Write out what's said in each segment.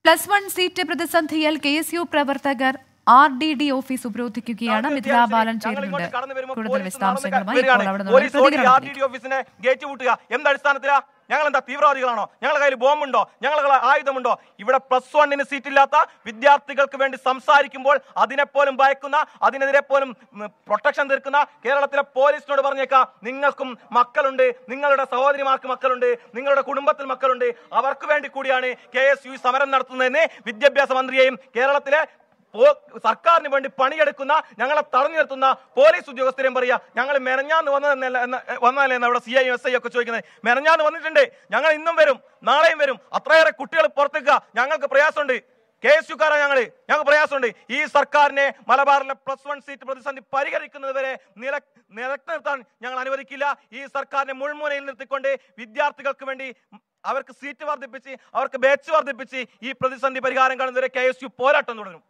plus one seat പ്രതിസന്ധിയിൽ K S U പ്രവർത്തകർ R D D office ഉപരോധിക്കുകയാണ് മിഥില ബാലൻ ചേരുന്നുണ്ട് കൂടുതൽ വിശദാംശങ്ങളുമായി ഇപ്പോൾ അവിടെ നിന്ന് പോലീസ് ഓടി ആർ പ്രതികരണം ഡി ഡി ഓഫീസിനെ ഗേറ്റ് പൂട്ടുക എന്ത് അടിസ്ഥാനത്തിലാ ഞങ്ങൾ എന്താ തീവ്രവാദികളാണോ ഞങ്ങളുടെ കയ്യിൽ ബോംബുണ്ടോ ഞങ്ങളുടെ ആയുധമുണ്ടോ ഇവിടെ പ്ലസ് വണ്ണിന് സീറ്റ് ഇല്ലാത്ത വിദ്യാർത്ഥികൾക്ക് വേണ്ടി സംസാരിക്കുമ്പോൾ അതിനെപ്പോലും ഭയക്കുന്ന അതിനെതിരെ പോലും പ്രൊട്ടക്ഷൻ തീർക്കുന്ന കേരളത്തിലെ പോലീസിനോട് പറഞ്ഞേക്കാം നിങ്ങൾക്കും മക്കളുണ്ട് നിങ്ങളുടെ സഹോദരിമാർക്ക് മക്കളുണ്ട് നിങ്ങളുടെ കുടുംബത്തിൽ മക്കളുണ്ട് അവർക്ക് വേണ്ടി കൂടിയാണ് കെ എസ് യു സമരം നടത്തുന്നതെന്ന് വിദ്യാഭ്യാസ മന്ത്രിയെയും കേരളത്തിലെ പോ- സർക്കാരിന് വേണ്ടി പണിയെടുക്കുന്ന ഞങ്ങളെ തടഞ്ഞു നിർത്തുന്ന പോലീസ് ഉദ്യോഗസ്ഥരെയും പറയാ ഞങ്ങൾ മെനഞ്ഞാന്ന് വന്നതെന്നല്ല എന്ന- വന്നതല്ലേ എന്ന് അവിടെ സി ഐ എസ് ഐ ഒക്കെ ചോദിക്കുന്നത് മെനഞ്ഞാന്ന് വന്നിട്ടുണ്ട് ഞങ്ങൾ ഇന്നും വരും നാളെയും വരും അത്രയേറെ കുട്ടികൾ പുറത്തേക്കുക ഞങ്ങൾക്ക് പ്രയാസമുണ്ട് കെ എസ് യുക്കാരാ ഞങ്ങള് ഞങ്ങൾക്ക് പ്രയാസമുണ്ട് ഈ സർക്കാരിനെ മലബാറിലെ പ്ലസ് വൺ സീറ്റ് പ്രതിസന്ധി പരിഹരിക്കുന്നത് വരെ നില നിലക്ക് നിർത്താൻ ഞങ്ങൾ അനുവദിക്കില്ല ഈ സർക്കാരിനെ മുൾമുനയിൽ നിർത്തിക്കൊണ്ട് വിദ്യാർത്ഥികൾക്ക് വേണ്ടി അവർക്ക് സീറ്റ് വർദ്ധിപ്പിച്ച് അവർക്ക് ബാച്ച് വർദ്ധിപ്പിച്ച് ഈ പ്രതിസന്ധി പരിഹാരം കാണുന്നവരെ കെ എസ് യു പോരാട്ടം തുടരും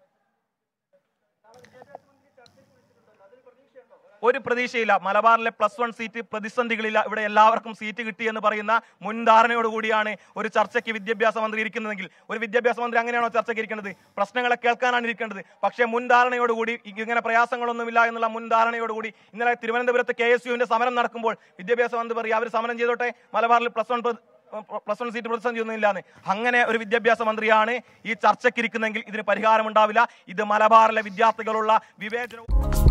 ഒരു പ്രതീക്ഷയില്ല മലബാറിലെ പ്ലസ് വൺ സീറ്റ് പ്രതിസന്ധികളില്ല ഇവിടെ എല്ലാവർക്കും സീറ്റ് കിട്ടി എന്ന് പറയുന്ന മുൻധാരണയോട് കൂടിയാണ് ഒരു ചർച്ചയ്ക്ക് വിദ്യാഭ്യാസ മന്ത്രി ഇരിക്കുന്നതെങ്കിൽ ഒരു വിദ്യാഭ്യാസ മന്ത്രി അങ്ങനെയാണോ ചർച്ചയ്ക്ക് ഇരിക്കേണ്ടത് പ്രശ്നങ്ങളെ കേൾക്കാനാണ് ഇരിക്കേണ്ടത് പക്ഷേ മുൻധാരണയോടുകൂടി ഇങ്ങനെ പ്രയാസങ്ങളൊന്നുമില്ല എന്നുള്ള മുൻധാരണയോടുകൂടി ഇന്നലെ തിരുവനന്തപുരത്ത് കെ എസ് യുവിന്റെ സമരം നടക്കുമ്പോൾ വിദ്യാഭ്യാസ മന്ത്രി പറയും അവർ സമരം ചെയ്തോട്ടെ മലബാറിൽ plus one plus one seat പ്രതിസന്ധി ഒന്നും ഇല്ലാന്ന് അങ്ങനെ ഒരു വിദ്യാഭ്യാസ മന്ത്രിയാണ് ഈ ചർച്ചയ്ക്ക് ഇരിക്കുന്നെങ്കിൽ ഇതിന് പരിഹാരമുണ്ടാവില്ല ഇത് മലബാറിലെ വിദ്യാർത്ഥികളുള്ള വിവേചനവും